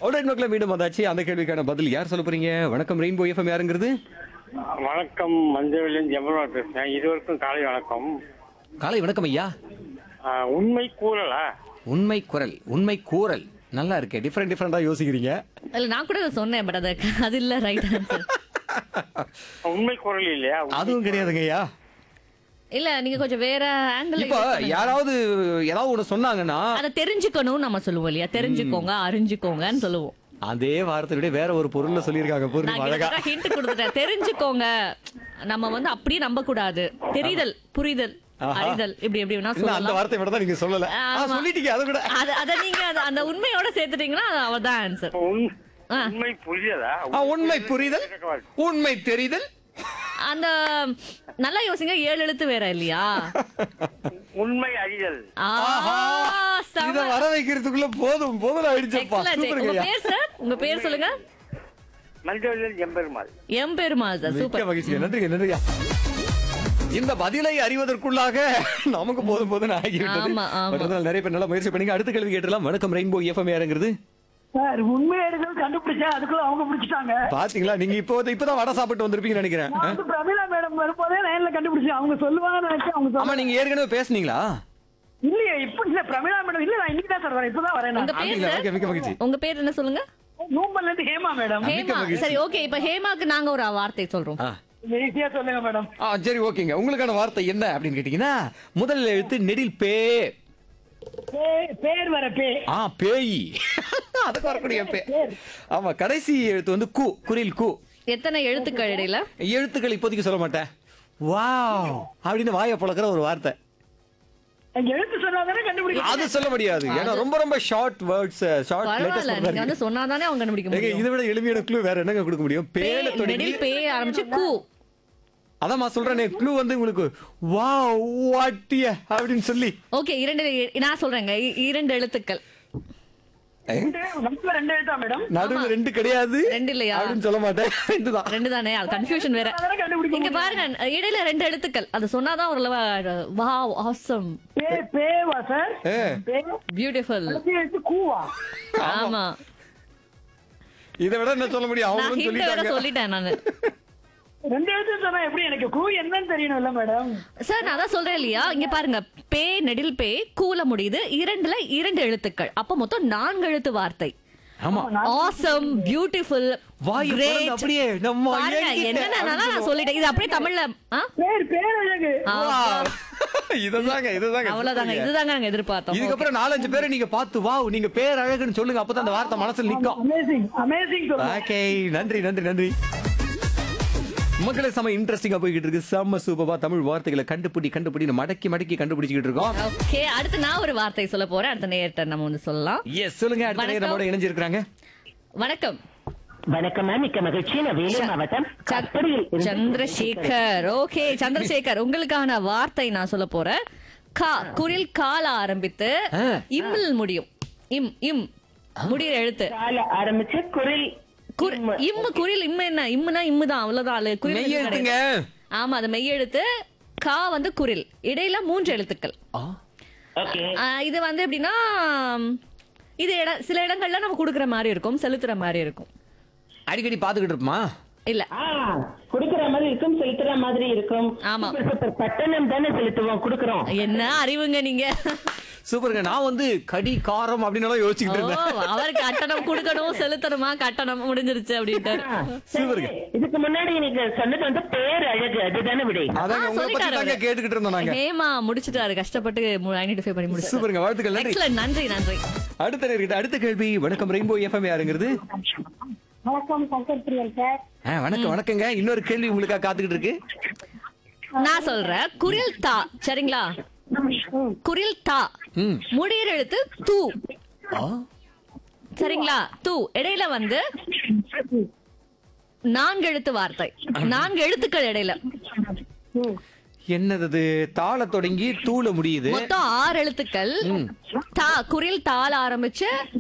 Alright மக்களே மீண்டும் வந்தாச்சு அந்த கேள்விக்கான பதில் யார் சொல்ல போறீங்க வணக்கம் ரெயின்போ எஃப்எம் யாருங்கிறது வணக்கம் மஞ்சவிலின் ஜெமரா பேசுறேன் இருவருக்கும் காலை வணக்கம் காலை வணக்கம் ஐயா ஆ, உண்மை கூறலா உண்மை குரல் உண்மை கூறல் நல்லா இருக்கே டிஃப்ரெண்ட் டிஃப்ரெண்டா யோசிக்கிறீங்க இல்ல நான் கூட அதை சொன்னேன் பட் அது அது இல்ல ரைட் ஆன்சர் உண்மை குரல் இல்லையா அதுவும் கிடையாதுங்க ஐயா இல்ல நீங்க கொஞ்சம் வேற ஆங்கிள் இப்போ யாராவது ஏதாவது ஒண்ணு சொன்னாங்கன்னா அதை தெரிஞ்சுக்கணும் நம்ம சொல்லுவோம் இல்லையா தெரிஞ்சுக்கோங்க அறிஞ்சுக்கோங்கன்னு சொல்லுவோம் அதே வார்த்தையோட வேற ஒரு பொருள்ல சொல்லியிருக்காங்க நான் பொருள் அழகா ஹிண்ட் கொடுத்துட்டேன் தெரிஞ்சுக்கோங்க நம்ம வந்து அப்படியே நம்ப கூடாது தெரிதல் புரிதல் ஆஹா. அறிதல் இப்படி எப்படி வேணா இல்ல அந்த சொல்லலாம் வார்த்தை மட்டும் தான் நீங்க சொல்லல ஆ, ஆமா. சொல்லிட்டீங்க அது கூட அத அத நீங்க அத- அந்த உண்மையோட சேர்த்துட்டீங்கன்னா அவதான் ஆன்சர் உண்- ஆ. உண்மை புரியதா ஆ, உண்மை புரிதல் உண்மை தெரிதல் அந்த நல்லா யோசிங்க ஏழு எழுத்து வேற இல்லையா உண்மை அறிதல் ஆஹா, இத செம. வர வைக்கிறதுக்குள்ள போதும் போதும் ஆயிடுச்சப்பா Excellent. சூப்பருங்க உங்க ஐயா பேர் சார் உங்க பேர் சொல்லுங்க மஞ்சவிலின் ஜெம்பெருமாள் எம் பெருமாள் சார் மிக்க சூப்பர் மகிழ்ச்சி நன்றிங்க நன்றிங்க இந்த பதிலை அறிவதற்குள்ளாக நமக்கு போதும் போதும் ஆகிவிட்டது ஆமா, ஆமா. பட் இருந்தாலும் நிறைய பேர் நல்லா முயற்சி பண்ணீங்க அடுத்த கேள்வி கேட்டலாம் வணக்கம் ரெயின்போ எஃப்எம் யாருங்கிறது சார் உண்மையா இருக்கிறது கண்டுபிடிச்சேன் அதுக்குள்ள அவங்க பிடிச்சிட்டாங்க பாத்தீங்களா நீங்க இப்போ இப்பதான் வடை சாப்பிட்டு வந்திருப்பீங்கன்னு நினைக்கிறேன் நான் வந்து பிரமிளா மேடம் வரும்போதே லைன்ல கண்டுபிடிச்சேன் அவங்க சொல்லுவாங்கன்னு நினைச்சேன் அவங்க ஆமா சொல்ல நீங்க ஏற்கனவே பேசுனீங்களா இல்லையே இப்ப இல்ல பிரமிளா மேடம் இல்ல நான் இன்னைக்கு தான் சார் வரேன் இப்பதான் வரேன் உங்க நான் பேர் அப்படிங்களா? சார் ஓகே, மிக்க மகிழ்ச்சி. உங்க பேர் என்ன சொல்லுங்க நூம்பல்ல இருந்து ஹேமா மேடம் ஹேமா மகிழ்ச்சி. சரி ஓகே இப்ப ஹேமாக்கு நாங்க ஒரு வார்த்தை சொல்றோம் ஆ. ஈஸியா சொல்லுங்க மேடம் ஆ சரி ஓகேங்க உங்களுக்கான வார்த்தை என்ன அப்படின்னு கேட்டீங்கன்னா முதல் எழுத்து நெடில் பே பே- பேர் வர பே ஆ பேய் அதுக்கு வரக்கூடிய பே ஆமா கடைசி எழுத்து வந்து கு குரில் கு எத்தனை எழுத்துக்கள் இடையில எழுத்துக்கள் இப்போதைக்கு சொல்ல மாட்டேன் வாவ் அப்படின்னு வாயை பழக்கிற ஒரு வார்த்தை எங்க எழுத்து சொன்னாதானே கண்டுபிடிக்க அது சொல்ல முடியாது ஏன்னா ரொம்ப ரொம்ப ஷார்ட் வேர்ட்ஸ் ஷார்ட் பரவாயில்ல நீங்க வந்து சொன்னாதானே அவங்க கண்டுபிடிக்க ஏங்க முடியும் இதை விட எளிமையான க்ளூ வேற என்னங்க கொடுக்க முடியும் பே பேல தொடங்கி நெடில் பே ஆரம்பிச்சு கூ அதான் நான் சொல்றேனே க்ளூ வந்து உங்களுக்கு வாவ் வாட்டிய அப்படின்னு சொல்லி ஓகே இரண்டு நான் சொல்றேங்க இ- இரண்டு எழுத்துக்கள் நம்ம ரெண்டு எழுத்தா மேடம் நடுவுல ரெண்டு கிடையாது ரெண்டு இல்லையா? அப்படின்னு சொல்ல மாட்டேன் ரெண்டு தான் ரெண்டு தானே அது கன்ஃபியூஷன் வேற அதானே கண்டுபிடிக்க இங்க பாருங்க இடையில ரெண்டு எழுத்துக்கள் அது சொன்னாதான் ஒரு வாவ் ஆசம் பே பேவா சார் ஏ. பே பியூட்டிஃபுல் கடைசி எழுத்து கூவா ஆமா இதை விட என்ன சொல்ல முடியும் நான் அவங்களும் ஹிண்ட் வேற சொல்லிட்டாங்க சொல்லிட்டேன் நானு ரெண்டு எழுத்து சொன்னா எப்படி எனக்கு கூ என்னன்னு தெரியணும்ல மேடம் சார் நான் அதான் சொல்றேன் இல்லையா இங்க பாருங்க பே நெடில் பே கூல முடியுது இரண்டுல இரண்டு எழுத்துக்கள் அப்ப மொத்தம் நான்கு எழுத்து வார்த்தை ஆமா ஆசம் பியூட்டிஃபுல் வாய் திறந்து அப்படியே நம்ம பாருங்க ஏங்கிட்ட என்னென்ன அப்படின்னு நான் சொல்லிட்டேன் இது அப்படியே தமிழ்ல ஆ? பேர் பேர் அழகு ஆ, Wow. இதுதாங்க இதுதாங்க அவ்வளவுதாங்க இதுதாங்க நாங்க எதிர்பார்த்தோம் இதுக்கப்புறம் நாலஞ்சு பேரை நீங்க பார்த்து வாவ் நீங்க பேர் அழகுன்னு சொல்லுங்க அப்பதான் அந்த வார்த்தை மனசுல நிக்கும் அமேசிங் அமேசிங் சொல்லுங்க ஓகே நன்றி நன்றி நன்றி மக்களே செம இன்ட்ரெஸ்டிங்கா போய்கிட்டு இருக்கு செம்ம சூப்பரா தமிழ் வார்த்தைகளை கண்டுபிடி கண்டுபிடி மடக்கி மடக்கி கண்டுபிடிச்சிட்டு இருக்கோம் ஓகே அடுத்து நான் ஒரு வார்த்தை சொல்ல போறேன் அடுத்த நேரத்தை நம்ம வந்து சொல்லலாம் எஸ் சொல்லுங்க அடுத்த நேரம் நம்மளோட இணைஞ்சிருக்காங்க வணக்கம் வணக்கம் மேம் மிக்க மகிழ்ச்சி நான் வேலூர் மாவட்டம் ச- கற்படியில் இருந்து சந்திரசேகர் ஓகே சந்திரசேகர் உங்களுக்கான வார்த்தை நான் சொல்ல போறேன் கா குரில் கால ஆரம்பித்து ஆ. இம்மில் முடியும் இம் இம் முடியிற எழுத்து கால ஆரம்பிச்சு குரில் குர்- இம்மு குரில் இம்மு என்ன இம்முனா இம்மு தான் அவ்வளவுதான் அது குரில் மெய் எழுத்து எழுத்துங்க கிடையாது. ஆமா அது மெய் எழுத்து கா வந்து குரில் இடையில மூன்று எழுத்துக்கள் ஆ, ஓகே ஆ, இது வந்து எப்படின்னா இது இட சில இடங்கள்ல நம்ம கொடுக்குற மாதிரி இருக்கும் செலுத்துற மாதிரி இருக்கும் அடிக்கடி பாத்துக்கிட்டு இருப்போமா இல்ல ஆ குடுக்கிற மாதிரி இருக்கும் செலுத்துற மாதிரி இருக்கும் ஆமா. Super, super. பட்டணம் தானே செலுத்துவோம் குடுக்கறோம் என்ன அறிவுங்க நீங்க சூப்பருங்க நான் வந்து கடி காரம் அப்படின்னு எல்லாம் ஓ யோசிச்சுக்கிட்டு இருந்தேன் அவருக்கு கட்டணம் கொடுக்கணும் செலுத்தணுமா கட்டணம் முடிஞ்சிருச்சு அப்படின்ட்டு சூப்பருங்க இதுக்கு முன்னாடி நீங்க சொன்னது வந்து பேர் அழகு அதுதானே விடை அதாங்க ஆ, உங்களை பத்தி சொல்லிட்டாரு தாங்க அவரு. கேட்டுக்கிட்டு இருந்தோம் நாங்க ஹேமா முடிச்சிட்டாரு கஷ்டப்பட்டு ஐடென்டிஃபை பண்ணி முடிச்சு சூப்பருங்க வாழ்த்துக்கள் நன்றி எக்ஸலன்ட் நன்றி நன்றி அடுத்த நேர்கிட்ட அடுத்த கேள்வி வணக்கம் ரெயின்போ எஃப்எம் யாருங்கிறது வணக்கம் சங்கர் பிரியன் சார் ஆ, வணக்கம் வணக்கங்க இன்னொரு கேள்வி உங்களுக்காக காத்துக்கிட்டு இருக்கு நான் சொல்றேன் குரில் தா சரிங்களா குரில் தா ம். முடியிற எழுத்து தூ ஆ, சரிங்களா தூ இடையில வந்து நான்கு எழுத்து வார்த்தை நான்கு எழுத்துக்கள் இடையில என்னது அது? தாள தொடங்கி தூள முடியுது மொத்தம் ஆறு எழுத்துக்கள் தா குரில் தால ஆரம்பிச்சு